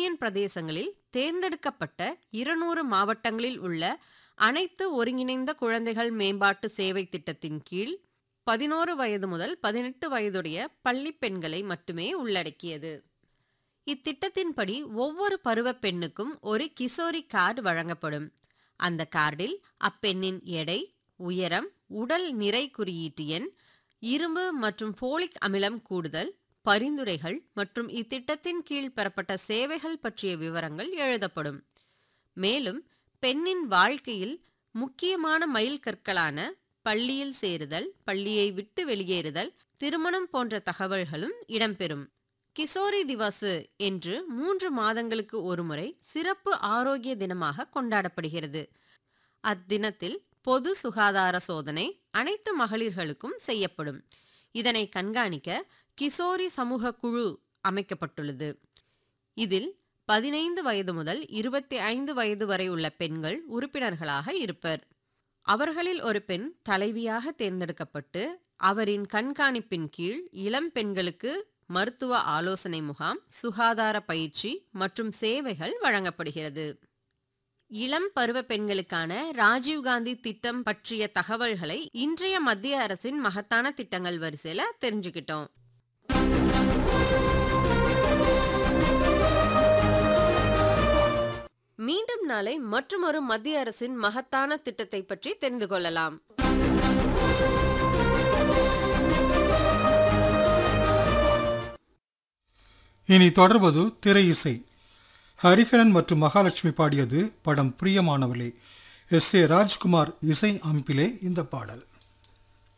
union பிரதேசங்களில் தேர்ந்தெடுக்கப்பட்ட இருநூறு மாவட்டங்களில் உள்ள அனைத்து ஒருங்கிணைந்த குழந்தைகள் மேம்பாட்டு சேவை திட்டத்தின் கீழ் பதினோரு வயது முதல் பதினெட்டு வயதுடைய பள்ளி பெண்களை மட்டுமே உள்ளடக்கியது இத்திட்டத்தின்படி ஒவ்வொரு பருவ பெண்ணுக்கும் ஒரு கிசோரி கார்டு வழங்கப்படும் அந்த கார்டில் அப்பெண்ணின் எடை உயரம் உடல் நிறை குறியீட்டு எண் இரும்பு மற்றும் ஃபோலிக் அமிலம் கூடுதல் பரிந்துரைகள் மற்றும் இத்திட்டத்தின் கீழ் பெறப்பட்ட சேவைகள் பற்றிய விவரங்கள் எழுதப்படும் மேலும் பெண்ணின் வாழ்க்கையில் முக்கியமான மைல்கற்களான பள்ளியில் சேருதல் பள்ளியை விட்டு வெளியேறுதல் திருமணம் போன்ற தகவல்களும் இடம்பெறும் கிசோரி திவசு என்று மூன்று மாதங்களுக்கு ஒருமுறை சிறப்பு ஆரோக்கிய தினமாக கொண்டாடப்படுகிறது அத்தினத்தில் பொது சுகாதார சோதனை அனைத்து மகளிர்களுக்கும் செய்யப்படும் இதனை கண்காணிக்க கிசோரி சமூக குழு அமைக்கப்பட்டுள்ளது இதில் பதினைந்து வயது முதல் இருபத்தி ஐந்து வயது வரை உள்ள பெண்கள் உறுப்பினர்களாக இருப்பர் அவர்களில் ஒரு பெண் தலைவியாக தேர்ந்தெடுக்கப்பட்டு அவரின் கண்காணிப்பின் கீழ் இளம் பெண்களுக்கு மருத்துவ ஆலோசனை முகாம் சுகாதார பயிற்சி மற்றும் சேவைகள் வழங்கப்படுகிறது இளம் பருவ பெண்களுக்கான ராஜீவ்காந்தி திட்டம் பற்றிய தகவல்களை இன்றைய மத்திய அரசின் மகத்தான திட்டங்கள் வரிசையில தெரிஞ்சுக்கிட்டோம் மீண்டும் நாளை மற்றொரு மத்திய அரசின் மகத்தான திட்டத்தை பற்றி தெரிந்து கொள்ளலாம் இனி தொடர்வது திரை இசை ஹரிஹரன் மற்றும் மகாலட்சுமி பாடியது படம் பிரியமானவளே எஸ் ஏ ராஜ்குமார் இசை அமைப்பிலே இந்த பாடல்